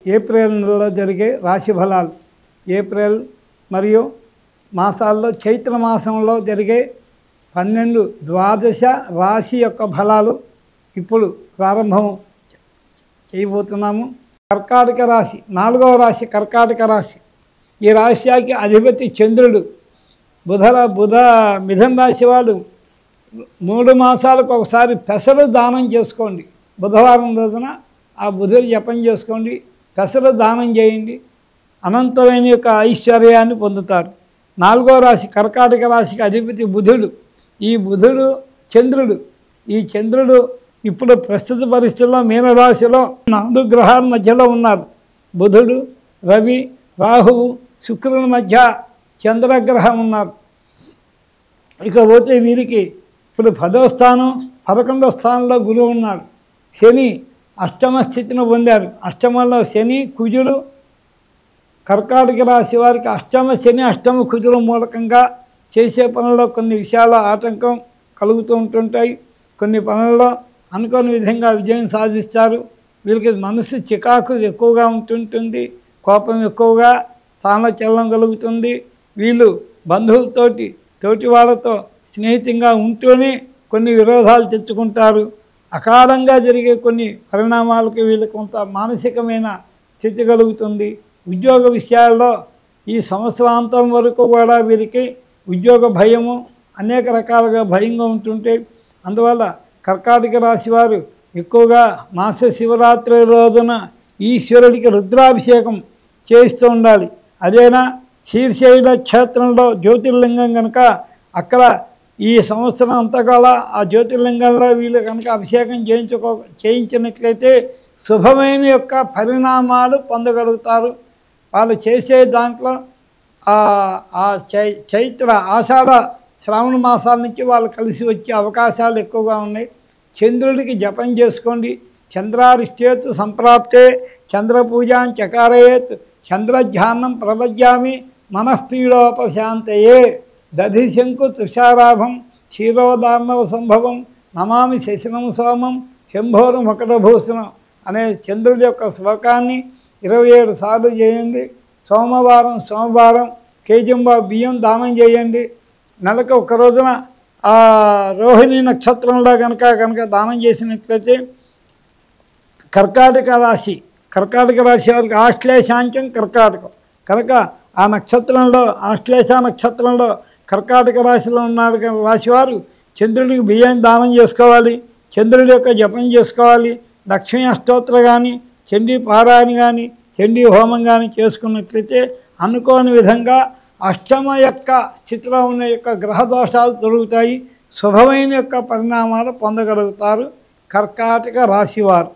April నెలలో జరిగే రాశి ఫలాలు ఏప్రిల్ మరియు మాసాల్లో చైత్ర మాసంలో జరిగే పన్నెండు ద్వాదశ రాశి యొక్క ఫలాలు ఇప్పుడు ప్రారంభం చేయబోతున్నాము కర్కాటక రాశి నాలుగవ రాశి కర్కాటక రాశి ఈ రాశికి అధిపతి చంద్రుడు బుధర బుధ మిథున రాశి వాడు మూడు మాసాలకు ఒకసారి పెసలు దానం చేసుకోండి బుధవారం రోజున ఆ బుధుడు జపం చేసుకోండి పెసలు దానం చేయండి అనంతమైన యొక్క ఐశ్వర్యాన్ని పొందుతారు నాలుగో రాశి కర్కాటక రాశికి అధిపతి బుధుడు ఈ బుధుడు చంద్రుడు ఈ చంద్రుడు ఇప్పుడు ప్రస్తుత పరిస్థితుల్లో మీనరాశిలో నాలుగు గ్రహాల మధ్యలో ఉన్నారు బుధుడు రవి రాహువు శుక్రుని మధ్య చంద్రగ్రహం ఉన్నారు ఇక పోతే వీరికి ఇప్పుడు పదో స్థానం పదకొండో స్థానంలో గురువు ఉన్నాడు శని అష్టమ స్థితిని పొందారు అష్టమంలో శని కుజుడు కర్కాటక రాశి వారికి అష్టమ శని అష్టమ కుజుల మూలకంగా చేసే పనుల్లో కొన్ని విషయాల ఆటంకం కలుగుతూ ఉంటుంటాయి కొన్ని పనుల్లో అనుకోని విధంగా విజయం సాధిస్తారు వీళ్ళకి మనసు చికాకు ఎక్కువగా ఉంటుంటుంది కోపం ఎక్కువగా స్థానచలనం కలుగుతుంది వీళ్ళు బంధువులతోటి తోటి వాళ్ళతో స్నేహితంగా ఉంటూనే కొన్ని విరోధాలు తెచ్చుకుంటారు అకాలంగా జరిగే కొన్ని పరిణామాలకు వీళ్ళకి కొంత మానసికమైన స్థితి కలుగుతుంది ఉద్యోగ విషయాల్లో ఈ సంవత్సరాంతం వరకు కూడా వీరికి ఉద్యోగ భయము అనేక రకాలుగా భయంగా ఉంటుంటే అందువల్ల కర్కాటక రాశి వారు ఎక్కువగా మాస శివరాత్రి రోజున ఈశ్వరుడికి రుద్రాభిషేకం చేస్తూ ఉండాలి అదేనా శీర్షైల క్షేత్రంలో జ్యోతిర్లింగం కనుక అక్కడ ఈ సంవత్సరం అంతకాల ఆ జ్యోతిర్లింగంలో వీళ్ళు కనుక అభిషేకం చేయించుకో చేయించినట్లయితే శుభమైన యొక్క పరిణామాలు పొందగలుగుతారు వాళ్ళు చేసే దాంట్లో ఆ ఆ చై చైత్ర ఆషాఢ శ్రావణ మాసాల నుంచి వాళ్ళు కలిసి వచ్చే అవకాశాలు ఎక్కువగా ఉన్నాయి చంద్రుడికి జపం చేసుకోండి చంద్రారిష్టేత్ సంప్రాప్తే చంద్రపూజాం చకారయేత్ చంద్రధ్యానం ప్రపద్యామి మనఃపీడోపశాంతయే దధిశంకు తుషారాభం క్షీరోదార్ణవ సంభవం నమామి శశనం సోమం శంభోరు మకటభూషణం అనే చంద్రుడి యొక్క శ్లోకాన్ని ఇరవై ఏడు సార్లు చేయండి సోమవారం సోమవారం కేజంబా బియ్యం దానం చేయండి నెలకు ఒక రోజున ఆ రోహిణి నక్షత్రంలో కనుక కనుక దానం చేసినట్లయితే కర్కాటక రాశి కర్కాటక రాశి వారికి ఆశ్లేషాంచం కర్కాటకం కనుక ఆ నక్షత్రంలో ఆశ్లేష నక్షత్రంలో కర్కాటక రాశిలో ఉన్నాడు కనుక రాశివారు చంద్రుడికి బియ్యం దానం చేసుకోవాలి చంద్రుడి యొక్క జపం చేసుకోవాలి లక్ష్మీ అష్టోత్తర కానీ చండీ పారాయణ కానీ చండీ హోమం కానీ చేసుకున్నట్లయితే అనుకోని విధంగా అష్టమ యొక్క స్థితిలో ఉన్న యొక్క గ్రహ దోషాలు తొలుగుతాయి శుభమైన యొక్క పరిణామాలు పొందగలుగుతారు కర్కాటక రాశివారు